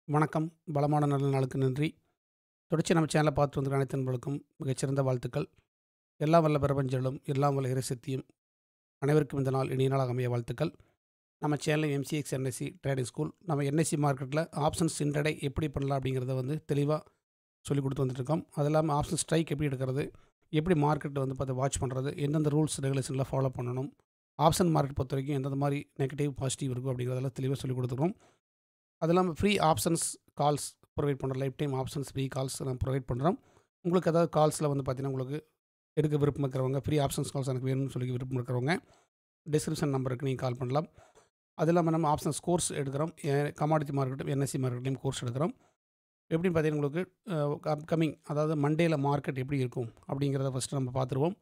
வணக்கம் பலமான நல்ல நாளுக்கு நன்றி தொடர்ச்சி நம்ம சேனலை பார்த்து வந்திருக்க அனைத்து நண்பர்களுக்கும் மிகச்சிறந்த வாழ்த்துக்கள் எல்லாம் வல்ல பிரபஞ்சலும் எல்லாம் வல்ல இறைசக்தியும் அனைவருக்கும் இந்த நாள் இனிய நாளாக அமைய வாழ்த்துக்கள் நம்ம channel MCX NSC trading school நம்ம என்எஸ்சி மார்க்கெட்டில் ஆப்ஷன்ஸ் இன்டர்டே எப்படி பண்ணலாம் அப்படிங்கிறத வந்து தெளிவாக சொல்லி கொடுத்து வந்துட்டுருக்கோம் அது இல்லாமல் ஆப்ஷன் ஸ்ட்ரைக் எப்படி எடுக்கிறது எப்படி மார்க்கெட்டை வந்து பார்த்து வாட்ச் பண்ணுறது எந்தெந்த ரூல்ஸ் ரெகுலேஷனில் ஃபாலோ பண்ணணும் ஆப்ஷன் மார்க்கெட் பொறுத்த வரைக்கும் எந்தெந்த மாதிரி நெகட்டிவ் பாசிட்டிவ் இருக்கும் அப்படிங்கிறதெல்லாம் தெளிவாக சொல்லி கொடுத்துருக்கோம் அது இல்லாமல் ஃப்ரீ ஆப்ஷன்ஸ் கால்ஸ் ப்ரொவைட் பண்ணுறோம் lifetime options free calls நம்ம ப்ரொவைட் பண்ணுறோம் உங்களுக்கு ஏதாவது கால்ஸில் வந்து பார்த்தீங்கன்னா உங்களுக்கு எடுக்க விருப்பம் இருக்கிறவங்க ஃப்ரீ ஆப்ஷன்ஸ் கால்ஸ் எனக்கு வேணும்னு சொல்லி விருப்பம் இருக்கிறவங்க டிஸ்கிரிப்ஷன் நம்பருக்கு நீங்கள் கால் பண்ணலாம் அது இல்லாமல் நம்ம ஆப்ஷன்ஸ் கோர்ஸ் எடுக்கிறோம் கமாடிட்டி மார்க்கெட்டும் என்எஸ்சி மார்க்கெட்லையும் கோர்ஸ் எடுக்கிறோம் எப்படின்னு பார்த்தீங்கன்னா உங்களுக்கு அப்கமிங் அதாவது மண்டேயில் மார்க்கெட் எப்படி இருக்கும் அப்படிங்கிறத ஃபஸ்ட்டு நம்ம பார்த்துருவோம்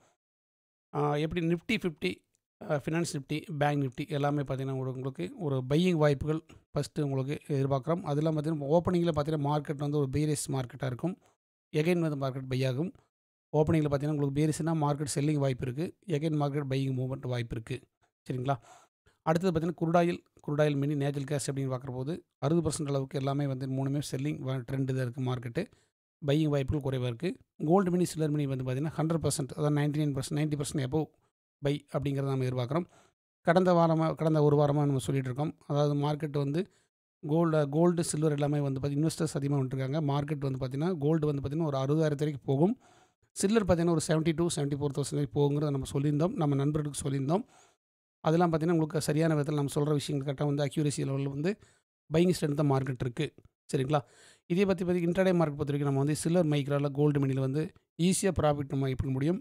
அஹ் எப்படி Nifty fifty finance Nifty bank Nifty எல்லாமே பார்த்தீங்கன்னா உங்களுக்கு உங்களுக்கு ஒரு பையிங் வாய்ப்புகள் ஃபஸ்ட்டு உங்களுக்கு எதிர்பார்க்குறோம் அது இல்லாமல் பார்த்தீங்கன்னா ஓப்பனிங்கில் பார்த்தீங்கன்னா மார்க்கெட் வந்து ஒரு பேரியஸ் மார்க்கெட்டாக இருக்கும் எகைன் வந்து மார்க்கெட் பை ஆகும் ஓப்பனிங்கில் பார்த்தீங்கன்னா உங்களுக்கு பேரியஸ்னால் மார்க்கெட் செல்லிங் வாய்ப்பு இருக்குது எகைன் மார்க்கெட் பையிங் மூவ்மெண்ட் வாய்ப்பு இருக்குது சரிங்களா அடுத்தது பார்த்தீங்கன்னா crude oil crude oil mini natural gas அப்படின்னு பார்க்குற போது அறுபது பர்சன்ட் அளவுக்கு எல்லாமே வந்து மூணுமே செல்லிங் ட்ரெண்டு தான் இருக்குது மார்க்கெட்டு பையிங் வாய்ப்புகள் குறைவாக இருக்குது கோல்டு மினி சில்லர் மினி வந்து பார்த்திங்கன்னா ஹண்ட்ரட் பர்சன்ட் அதாவது ninety nine percent ninety percent above buy அப்படிங்கிறத நம்ம எதிர்பார்க்குறோம் கடந்த வாரமாக கடந்த ஒரு வாரமாக நம்ம சொல்லிகிட்டு இருக்கோம் அதாவது மார்க்கெட் வந்து கோல்டு கோல்டு சில்வர் எல்லாமே வந்து பார்த்தி இன்வெஸ்டர்ஸ் அதிகமாக வந்துருக்காங்க மார்க்கெட் வந்து பார்த்திங்கன்னா கோல்டு வந்து பார்த்திங்கன்னா ஒரு அறுபதாயிரத்து வரைக்கும் போகும் சில்லர் பார்த்திங்கன்னா ஒரு seventy two seventy four thousand வரைக்கும் போகுங்கிறத நம்ம சொல்லியிருந்தோம் நம்ம நண்பர்களுக்கு சொல்லியிருந்தோம் அதெல்லாம் பார்த்திங்கன்னா உங்களுக்கு சரியான விதத்தில் நம்ம சொல்கிற விஷயங்கள் கரெக்டாக வந்து அக்யூரேசி லெவலில் வந்து பையிங் ஸ்ட்ரென்த் தான் மார்க்கெட் இருக்குது சரிங்களா இதே பற்றி பற்றி இன்டர்டே மார்க்கெட் பொறுத்த வரைக்கும் நம்ம வந்து சில்லர் மைக்ராவில் கோல்டு மினியில் வந்து ஈஸியாக ப்ராஃபிட் நம்ம எப்படி முடியும்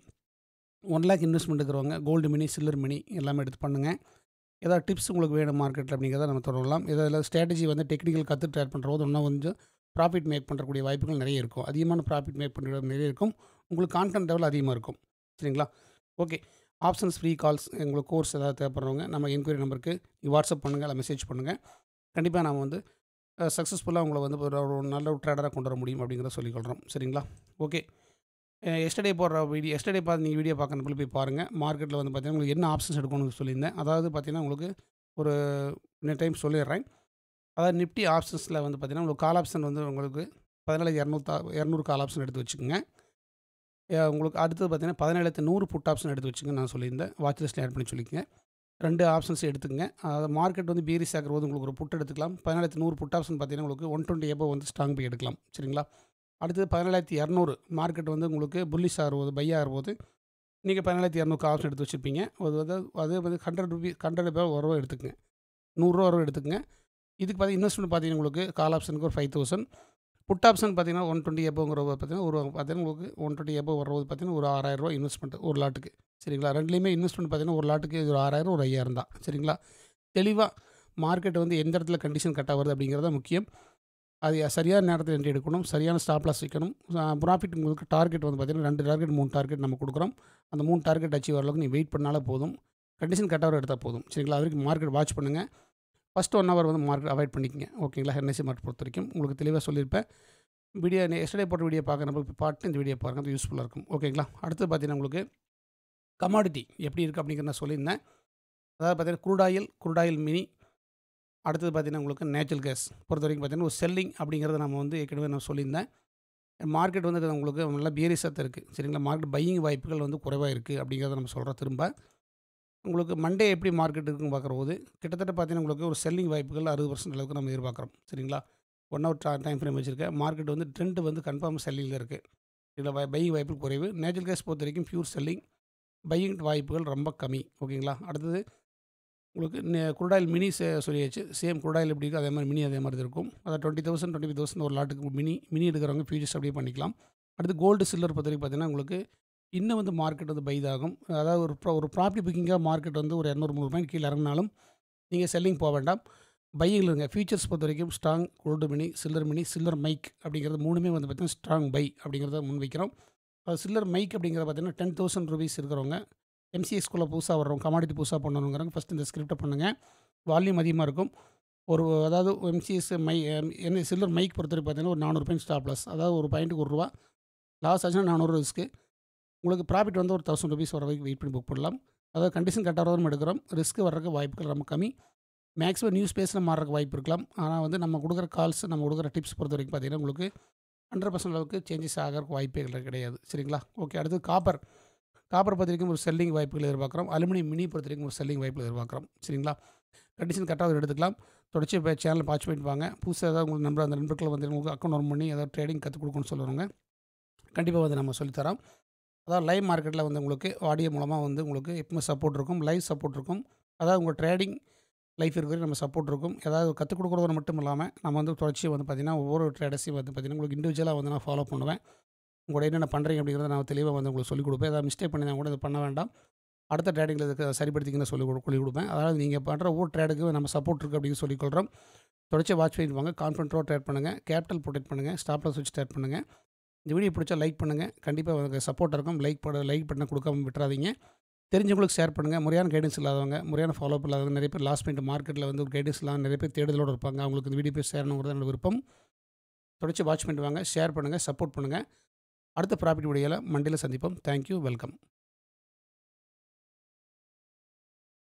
ஒன் லேக் இன்வெஸ்ட்மெண்ட் இருக்கிறவங்க கோல்டு மினி சில்லர் மினி எல்லாமே எடுத்து பண்ணுங்கள் ஏதாவது டிப்ஸ் உங்களுக்கு வேணும் மார்க்கெட்டில் அப்படிங்கிறத நம்ம தொடரலாம் ஏதாவது ஸ்ட்ராட்டஜி வந்து டெக்னிக்கல் கற்று ட்ரேட் பண்ணுறது இன்னும் கொஞ்சம் ப்ராஃபிட் மேக் பண்ணுறக்கூடிய வாய்ப்புகள் நிறைய இருக்கும் அதிகமான ப்ராஃபிட் மேக் பண்ணுற நிறைய இருக்கும் உங்களுக்கு கான்டென்ட் லெவல் அதிகமாக இருக்கும் சரிங்களா ஓகே ஆப்ஷன்ஸ் ஃப்ரீ கால்ஸ் உங்களுக்கு கோர்ஸ் ஏதாவது தேவைப்படுறவங்க நம்ம என்கொயரி நம்பருக்கு வாட்ஸ்அப் பண்ணுங்கள் இல்லை மெசேஜ் பண்ணுங்கள் கண்டிப்பாக நாம் வந்து சக்ஸஸ்ஃபுல்லாக உங்களை வந்து ஒரு ஒரு நல்ல ஒரு ட்ரேடராக கொண்டு வர முடியும் அப்படிங்கிறத சொல்லிக்கொள்கிறோம் சரிங்களா ஓகே எஸ்டர்டே போடுற வீடியோ எஸ்டர்டே பார்த்து நீங்கள் வீடியோ பார்க்கணும் போய் பாருங்கள் மார்க்கெட்டில் வந்து பார்த்தீங்கன்னா உங்களுக்கு என்ன ஆப்ஷன்ஸ் எடுக்கணும்னு சொல்லியிருந்தேன் அதாவது பார்த்தீங்கன்னா உங்களுக்கு ஒரு இன்னும் டைம் சொல்லிடுறேன் அதாவது நிஃப்டி ஆப்ஷன்ஸில் வந்து பார்த்தீங்கன்னா உங்களுக்கு கால் ஆப்ஷன் வந்து உங்களுக்கு பதினேழு இரநூத்தா இரநூறு கால் ஆப்ஷன் எடுத்து வச்சுக்கோங்க உங்களுக்கு அடுத்தது பார்த்தீங்கன்னா பதினேழு நூறு புட் ஆப்ஷன் எடுத்து வச்சுங்க நான் சொல்லியிருந்தேன் வாட்ச் லிஸ்ட்டில் ஆட் பண்ணி சொல்லிக்கங்க ரெண்டு ஆப்ஷன்ஸ் எடுத்துங்க அதாவது மார்க்கெட் வந்து பீரிஸ் ஆகிற போது உங்களுக்கு ஒரு புட் எடுத்துக்கலாம் பதினேழு நூறு புட் ஆப்ஷன் பார்த்தீங்கன்னா உங்களுக்கு ஒன் டுவெண்ட்டி எபோ வந்து ஸ்ட்ராங் பை எடுக்கலாம் சரிங்களா அடுத்தது பதினேழாயிரத்தி இரநூறு மார்க்கெட் வந்து உங்களுக்கு புல்லிஸ் ஆகும்போது பை ஆகும்போது நீங்கள் பதினேழாயிரத்தி இரநூறு ஆப்ஷன் எடுத்து வச்சுருப்பீங்க அது வந்து அது வந்து ஹண்ட்ரட் ருபி ஹண்ட்ரட் ரூபா ஒரு ரூபா எடுத்துக்கங்க நூறுரூவா ரூபா எடுத்துக்கங்க இதுக்கு பார்த்தீங்கன்னா இன்வெஸ்ட்மெண்ட் பார்த்தீங்கன்னா உங்களுக்கு கால் ஆப்ஷனுக்கு ஒரு ஃபைவ் தௌசண்ட் புட் ஆப்ஷன் பார்த்தீங்கன்னா ஒன் டுவெண்ட்டி எபோங்கிற பார்த்தீங்கன்னா ஒரு பார்த்தீங்கன்னா உங்களுக்கு ஒன் டுவெண்ட்டி எபோ வரும்போது பார்த்தீங்கன்னா ஒரு ஆறாயிரரூவா இன்வெஸ்ட்மெண்ட் ஒரு லாட்டுக்கு சரிங்களா ரெண்டுலேயுமே இன்வெஸ்ட்மெண்ட் பார்த்தீங்கன்னா ஒரு லாட்டுக்கு ஒரு ஆறாயிரம் ஒரு ஐயாயிரம் தான் சரிங்களா தெளிவாக மார்க்கெட் வந்து எந்த இடத்துல கண்டிஷன் கட்டாக வருது அப்படிங்கிறத முக்கியம் அது சரியான நேரத்தில் என்ட்ரி எடுக்கணும் சரியான ஸ்டாப் லாஸ் வைக்கணும் ப்ராஃபிட் உங்களுக்கு டார்கெட் வந்து பார்த்திங்கன்னா ரெண்டு டார்கெட் மூணு டார்கெட் நம்ம கொடுக்குறோம் அந்த மூணு டார்கெட் அச்சீவ் வரளவுக்கு நீ வெயிட் பண்ணாலே போதும் கண்டிஷன் கட்டாக எடுத்தால் போதும் சரிங்களா அது வரைக்கும் மார்க்கெட் வாட்ச் பண்ணுங்கள் ஃபஸ்ட் ஒன் ஹவர் வந்து மார்க்கெட் அவாய்ட் பண்ணிக்கங்க ஓகேங்களா என்எஸ்சி மார்க்கெட் பொறுத்த வரைக்கும் உங்களுக்கு தெளிவாக சொல்லியிருப்பேன் வீடியோ எஸ்டர்டே போட்ட வீடியோ பார்க்க நம்ம இப்போ பாட்டு இந்த வீடியோ பாருங்கள் அது யூஸ்ஃபுல்லாக இருக்கும் ஓகேங்களா அடுத்து பார்த்தீங்கன்னா உங்களுக்கு கமாடிட்டி எப்படி இருக்குது அப்படிங்கிற நான் சொல்லியிருந்தேன் அதாவது பார்த்தீங்கன்னா குருடாயில் குருடாயில் மினி அடுத்தது பார்த்திங்கன்னா உங்களுக்கு நேச்சுரல் கேஸ் பொறுத்த வரைக்கும் பார்த்திங்கன்னா ஒரு செல்லிங் அப்படிங்கிறத நம்ம வந்து ஏற்கனவே நான் சொல்லியிருந்தேன் மார்க்கெட் வந்து உங்களுக்கு நல்லா பியரிஸாக இருக்குது சரிங்களா மார்க்கெட் பையிங் வாய்ப்புகள் வந்து குறைவாக இருக்குது அப்படிங்கிறத நம்ம சொல்கிறோம் திரும்ப உங்களுக்கு மண்டே எப்படி மார்க்கெட் இருக்குன்னு பார்க்குற போது கிட்டத்தட்ட பார்த்தீங்கன்னா உங்களுக்கு ஒரு செல்லிங் வாய்ப்புகள் அறுபது பர்சன்ட் அளவுக்கு நம்ம எதிர்பார்க்குறோம் சரிங்களா ஒன் ஹவர் டைம் ஃப்ரேம் வச்சுருக்கேன் மார்க்கெட் வந்து ட்ரெண்ட் வந்து கன்ஃபார்ம் செல்லிங்கில் இருக்குது இதில் பையிங் வாய்ப்புகள் குறைவு நேச்சுரல் கேஸ் பொறுத்த வரைக்கும் பியூர் செல்லிங் பையிங் வாய்ப்புகள் ரொம்ப கம்மி ஓகேங்களா அடுத்தது உங்களுக்கு குருடாயில் மினி சே சொல்லியாச்சு சேம் குருடாயில் எப்படி இருக்கோ அதே மாதிரி மினி அதே மாதிரி இருக்கும் அதாவது twenty thousand twenty five thousand ஒரு லாட்டுக்கு மினி மினி எடுக்கிறவங்க ஃபியூச்சர்ஸ் அப்படியே பண்ணிக்கலாம் அடுத்து கோல்டு சில்லர் பொறுத்த வரைக்கும் பார்த்தீங்கன்னா உங்களுக்கு இன்னும் வந்து மார்க்கெட் வந்து பைதாகும் அதாவது ஒரு ப்ரா ஒரு ப்ராஃபிட் புக்கிங்காக மார்க்கெட் வந்து ஒரு இரநூறு மூணு ரூபாய் கீழே இறங்கினாலும் நீங்கள் செல்லிங் போக வேண்டாம் பையில் இருங்க ஃபியூச்சர்ஸ் பொறுத்த வரைக்கும் strong gold mini silver mini silver mic அப்படிங்கிறது மூணுமே வந்து பார்த்திங்கன்னா ஸ்ட்ராங் பை அப்படிங்கிறத முன் வைக்கிறோம் அது சில்லர் மைக் அப்படிங்கிறத பார்த்திங்கன்னா டென் தௌசண்ட் ருபீஸ் இருக்கிறவங்க எம்சிஎஸ்குள்ளே புதுசாக வர்றவங்க கமாடிட்டி புதுசாக பண்ணணுங்கிறவங்க ஃபஸ்ட் இந்த ஸ்கிரிப்டை பண்ணுங்கள் வால்யூம் அதிகமாக இருக்கும் ஒரு அதாவது எம்சிஎஸ் மை என்ன சில்லர் மைக் பொறுத்தவரை பார்த்தீங்கன்னா ஒரு நானூறு பாயிண்ட் ஸ்டாப் லாஸ் அதாவது ஒரு பாயிண்ட்டுக்கு ஒரு ரூபா லாஸ் ஆச்சுன்னா நானூறு ரிஸ்க்கு உங்களுக்கு ப்ராஃபிட் வந்து ஒரு தௌசண்ட் ருபீஸ் வர வரைக்கும் வெயிட் பண்ணி புக் பண்ணலாம் அதாவது கண்டிஷன் கட்டாக எடுக்கிறோம் ரிஸ்க் வர்றதுக்கு வாய்ப்புகள் ரொம்ப கம்மி மேக்ஸிமம் நியூஸ் பேஸில் மாறுறதுக்கு வாய்ப்பு இருக்கலாம் ஆனால் வந்து நம்ம கொடுக்குற கால்ஸ் நம்ம கொடுக்குற டிப்ஸ் பொறுத்த வரைக்கும் பார்த்தீங்கன்னா உங்களுக்கு ஹண்ட்ரட் பர்சன்ட் அளவுக்கு சேஞ்சஸ் ஆகிறதுக்கு வாய்ப்பே இல்லை கிடையாது சரிங்களா ஓகே அடுத்து காப்பர் காப்பர் பொறுத்த வரைக்கும் ஒரு செல்லிங் வாய்ப்புகள் எதிர்பார்க்குறோம் அலுமினியம் மினி பொறுத்த வரைக்கும் ஒரு செல்லிங் வாய்ப்புகள் எதிர்பார்க்குறோம் சரிங்களா கண்டிஷன் கரெக்டாக எடுத்துக்கலாம் தொடர்ச்சி இப்போ சேனல் வாட்ச் பண்ணிட்டு வாங்க புதுசாக ஏதாவது உங்களுக்கு நம்பர் அந்த நண்பர்கள் வந்து உங்களுக்கு அக்கௌண்ட் ஓன் பண்ணி ஏதாவது ட்ரேடிங் கற்றுக் கொடுக்கணும்னு சொல்லுவாங்க கண்டிப்பாக வந்து நம்ம சொல்லித்தரோம் அதாவது லைவ் மார்க்கெட்டில் வந்து உங்களுக்கு ஆடியோ மூலமாக வந்து உங்களுக்கு எப்பவுமே சப்போர்ட் இருக்கும் லைவ் சப்போர்ட் இருக்கும் அதாவது உங்கள் ட்ரேடிங் லைஃப் இருக்கிற நம்ம சப்போர்ட் இருக்கும் ஏதாவது கற்றுக் கொடுக்குறது மட்டும் இல்லாமல் நம்ம வந்து தொடர்ச்சி வந்து பார்த்திங்கன்னா ஒவ்வொரு ட்ரேடர்ஸையும் வந்து பார்த்திங்கன்னா உங்களுக்கு இண்டிவிஜுவலாக வந்து நான் ஃபாலோ பண்ணுவேன் உங்களோட என்னென்ன பண்ணுறீங்க அப்படிங்கிறத நான் தெளிவாக வந்து உங்களுக்கு சொல்லிக் கொடுப்பேன் ஏதாவது மிஸ்டேக் பண்ணி கூட இது பண்ண வேண்டாம் அடுத்த ட்ரேடிங்கில் இதுக்கு சரிப்படுத்திங்கன்னு சொல்லி கொடு சொல்லிக் கொடுப்பேன் அதாவது நீங்கள் பண்ணுற ஒவ்வொரு ட்ரேடுக்கு நம்ம சப்போர்ட் இருக்குது அப்படின்னு சொல்லிக்கொள்கிறோம் தொடர்ச்சி வாட்ச் பண்ணிட்டு வாங்க கான்ஃபிடண்ட்டோட ட்ரேட் பண்ணுங்கள் கேபிட்டல் ப்ரொடெக்ட் பண்ணுங்கள் ஸ்டாப் லாஸ் வச்சு ட்ரேட் பண்ணுங்கள் இந்த வீடியோ பிடிச்சா லைக் பண்ணுங்கள் கண்டிப்பாக உங்களுக்கு சப்போர்ட் இருக்கும் லைக் பண்ண லைக் பண்ண கொடுக்காம விட்டுறாதீங்க தெரிஞ்சவங்களுக்கு ஷேர் பண்ணுங்கள் முறையான கைடன்ஸ் இல்லாதவங்க முறையான ஃபாலோ இல்லாதவங்க நிறைய பேர் லாஸ்ட் மினிட் மார்க்கெட்டில் வந்து கைடன்ஸ் இல்லாமல் நிறைய பேர் தேடுதலோடு இருப்பாங்க அவங்களுக்கு இந்த வீடியோ போய் சேரணுங்கிறது என்னோட விருப்பம் தொடர்ச்சி வாட்ச் பண்ணிட்டு வாங்க ஷேர் பண்ணுங்கள் சப்போர்ட் பண்ணுங்கள் அடுத்த ப்ராஃபிட் வீடியோவில் மண்டியில் சந்திப்போம் தேங்க்யூ வெல்கம்